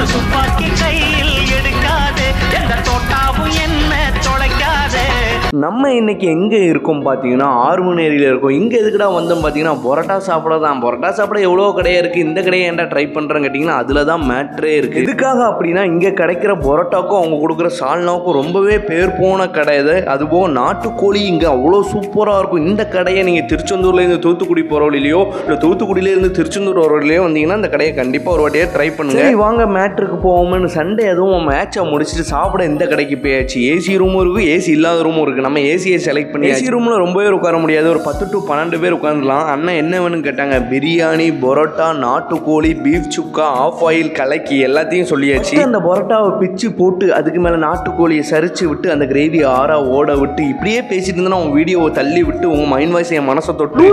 ஒரு துப்பாக்கி கையில் எடுக்காதே எந்த தோட்டாவும் என்ன தொலைக்காதே நம்ம இன்னைக்கு எங்கே இருக்கோம் பார்த்தீங்கன்னா ஆறுமணேரியில் இருக்கோம் இங்கே எதுக்குடா வந்தோம் பார்த்தீங்கன்னா பரோட்டா சாப்பிட தான் பரோட்டா சாப்பிட எவ்வளோ கடையாக இருக்குது இந்த கடையை ஏன்டா ட்ரை பண்ணுறேன்னு கேட்டிங்கன்னா அதில் தான் மேட்ரே இருக்குது எதுக்காக அப்படின்னா இங்கே கிடைக்கிற பரோட்டாக்கும் அவங்க கொடுக்குற சால்னாவுக்கும் ரொம்பவே பேர் போன கடை இது அதுபோக நாட்டுக்கோழி இங்கே அவ்வளோ சூப்பராக இருக்கும் இந்த கடையை நீங்கள் திருச்செந்தூர்லேருந்து தூத்துக்குடி போகிற வழியிலையோ இல்லை தூத்துக்குடியிலேருந்து திருச்செந்தூர் வர வழியிலையோ வந்தீங்கன்னா இந்த கடையை கண்டிப்பாக ஒரு வாட்டியே ட்ரை பண்ணுங்க சரி வாங்க மேட்ருக்கு போவோம்னு சண்டே எதுவும் மேட்சை முடிச்சுட்டு சாப்பிட இந்த கடைக்கு போயாச்சு ஏசி ரூமும் இருக்குது ஏசி இல்லாத ரூமும் இருக்குது நம்ம ஏசியை செலக்ட் பண்ணி ஏசி ரூமில் ரொம்ப பேர் உட்கார முடியாது ஒரு பத்து டு பன்னெண்டு பேர் உட்காந்துலாம் அண்ணன் என்ன வேணும்னு கேட்டாங்க பிரியாணி பரோட்டா நாட்டுக்கோழி பீஃப் சுக்கா ஆஃப் ஆயில் கலக்கி எல்லாத்தையும் சொல்லியாச்சு அந்த பரோட்டாவை பிச்சு போட்டு அதுக்கு மேலே நாட்டுக்கோழியை சரிச்சு விட்டு அந்த கிரேவி ஆறா ஓட விட்டு இப்படியே பேசிட்டு இருந்தோன்னா உங்க வீடியோவை தள்ளி விட்டு உங்க மைண்ட் வாய்ஸ் என் மனசை தொட்டு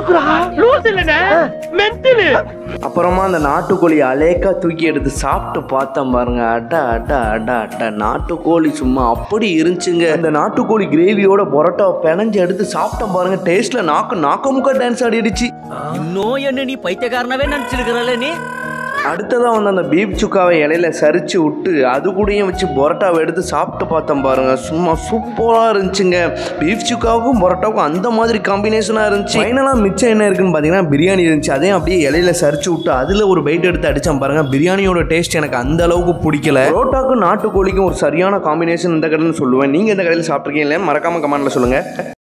அப்புறமா அந்த நாட்டுக்கோழி அலேக்கா தூக்கி எடுத்து சாப்பிட்டு பார்த்தேன் பாருங்க அட அட அட அட நாட்டுக்கோழி சும்மா அப்படி இருந்துச்சுங்க அந்த நாட்டுக்கோழி கிரேவியோட பரோட்டாவை பிணைஞ்சு எடுத்து சாப்பிட்டேன் பாருங்க டேஸ்ட்ல நாக்கு நாக்க முக்க டான்ஸ் ஆடிடுச்சு இன்னும் என்ன நீ பைத்தியக்காரனவே நினைச்சிருக்கிறல்ல நீ அடுத்ததாக வந்து அந்த பீப் சுக்காவை இலையில சரிச்சு விட்டு அது கூடயும் வச்சு பரோட்டாவை எடுத்து சாப்பிட்டு பார்த்தேன் பாருங்க சும்மா சூப்பராக இருந்துச்சுங்க பீஃப் சுக்காவுக்கும் பரோட்டாவுக்கும் அந்த மாதிரி காம்பினேஷனாக இருந்துச்சு ஃபைனலாக மிச்சம் என்ன இருக்குன்னு பார்த்தீங்கன்னா பிரியாணி இருந்துச்சு அதையும் அப்படியே இலையில சரிச்சு விட்டு அதில் ஒரு பைட் எடுத்து அடிச்சேன் பாருங்க பிரியாணியோட டேஸ்ட் எனக்கு அந்த அளவுக்கு பிடிக்கல பரோட்டாக்கும் நாட்டுக்கோழிக்கும் ஒரு சரியான காம்பினேஷன் இந்த கடைன்னு சொல்லுவேன் நீங்கள் இந்த கடையில் சாப்பிட்ருக்கீங்க இல்லையா மறக்காம கமெண்ட்ல சொல்லுங்க